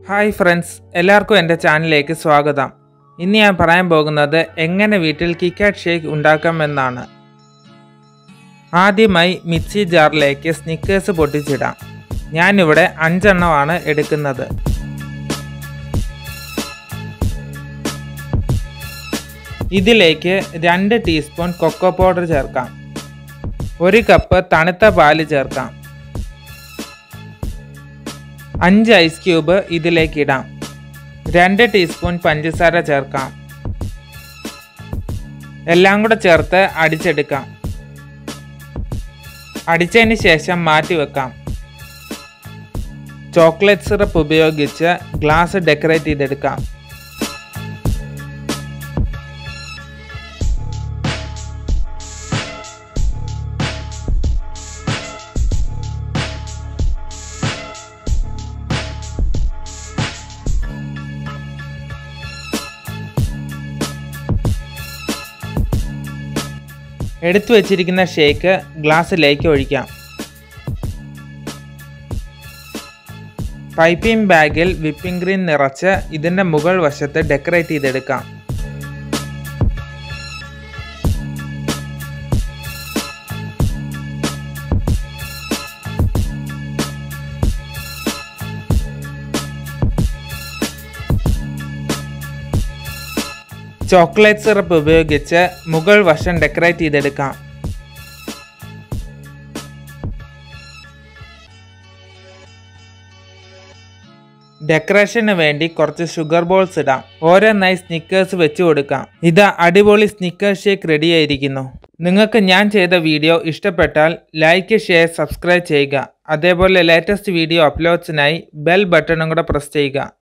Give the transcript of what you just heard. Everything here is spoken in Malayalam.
ഹായ് ഫ്രണ്ട്സ് എല്ലാവർക്കും എൻ്റെ ചാനലിലേക്ക് സ്വാഗതം ഇന്ന് ഞാൻ പറയാൻ പോകുന്നത് എങ്ങനെ വീട്ടിൽ കിക്കാറ്റ് ഷേക്ക് ഉണ്ടാക്കാമെന്നാണ് ആദ്യമായി മിക്സി ജാറിലേക്ക് സ്നിക്കേഴ്സ് പൊട്ടിച്ചിടാം ഞാനിവിടെ അഞ്ചെണ്ണമാണ് എടുക്കുന്നത് ഇതിലേക്ക് രണ്ട് ടീസ്പൂൺ കൊക്കോ പൗഡർ ചേർക്കാം ഒരു കപ്പ് തണുത്ത പാല് ചേർക്കാം അഞ്ച് ഐസ് ക്യൂബ് ഇതിലേക്ക് ഇടാം രണ്ട് ടീസ്പൂൺ പഞ്ചസാര ചേർക്കാം എല്ലാം കൂടെ ചേർത്ത് അടിച്ചെടുക്കാം അടിച്ചതിന് ശേഷം മാറ്റി വെക്കാം ചോക്ലേറ്റ് സിറപ്പ് ഉപയോഗിച്ച് ഗ്ലാസ് ഡെക്കറേറ്റ് ചെയ്തെടുക്കാം എടുത്തു വച്ചിരിക്കുന്ന ഷേക്ക് ഗ്ലാസ്സിലേക്ക് ഒഴിക്കാം പൈപ്പിംഗ് ബാഗിൽ വിപ്പിംഗ് ക്രീം നിറച്ച് ഇതിൻ്റെ മുകൾ വശത്ത് ഡെക്കറേറ്റ് ചെയ്തെടുക്കാം ചോക്ലേറ്റ് സിറപ്പ് ഉപയോഗിച്ച് മുകൾ വശം ഡെക്കറേറ്റ് ചെയ്തെടുക്കാം ഡെക്കറേഷന് വേണ്ടി കുറച്ച് ഷുഗർ ബോൾസ് ഇടാം ഓരോന്നായി സ്നിക്കേഴ്സ് വെച്ച് കൊടുക്കാം ഇതാ അടിപൊളി സ്നിക്കേഴ്സ് ഷേക്ക് റെഡി ആയിരിക്കുന്നു നിങ്ങൾക്ക് ഞാൻ ചെയ്ത വീഡിയോ ഇഷ്ടപ്പെട്ടാൽ ലൈക്ക് ഷെയർ സബ്സ്ക്രൈബ് ചെയ്യുക അതേപോലെ ലേറ്റസ്റ്റ് വീഡിയോ അപ്ലോഡ്സിനായി ബെൽ ബട്ടണും കൂടെ പ്രസ് ചെയ്യുക